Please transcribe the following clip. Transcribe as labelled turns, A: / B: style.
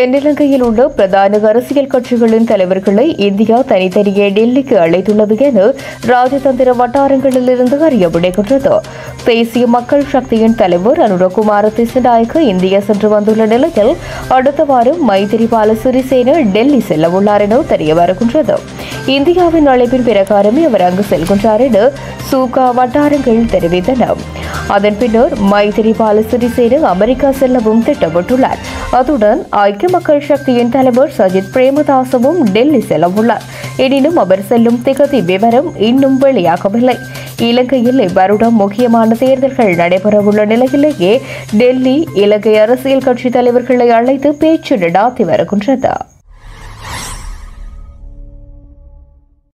A: தென்னிலங்கையில் உள்ள பிரதான அரசியல் கட்சிகளின் தலைவர்களை இந்தியா தனித்தனியே டெல்லிக்கு அழைத்துள்ளது என ராஜதந்திர வட்டாரங்களிலிருந்து அறிய முடிகின்றது தேசிய மக்கள் சக்தியின் தலைவர் அனுரகுமார திசுநாயக்க இந்தியா சென்று வந்துள்ள நிலையில் அடுத்த வாரம் மைத்திரிபால சிறிசேன டெல்லி செல்ல உள்ளார் என தெரிய வருகின்றது இந்தியாவின் அழைப்பின் பிரகாரமே அவர் அங்கு செல்கின்றார் என சூகா வட்டாரங்கள் தெரிவித்தன அதன் பின்னர் மைத்திரிபால சிறிசேன அமெரிக்கா செல்லவும் திட்டமிட்டுள்ளார் அதுடன் ஐக்கிய மக்கள் சக்தியின் தலைவர் சஜித் பிரேமதாசவும் டெல்லி செல்ல உள்ளார் எனினும் அவர் செல்லும் திகதி விவரம் இன்னும் வெளியாகவில்லை இலங்கையில் இவ்வருடம் முக்கியமான தேர்தல்கள் நடைபெறவுள்ள நிலையிலேயே டெல்லி இலங்கை அரசியல் கட்சி தலைவர்களை அழைத்து பேச்சு நடாத்தி வருகின்றது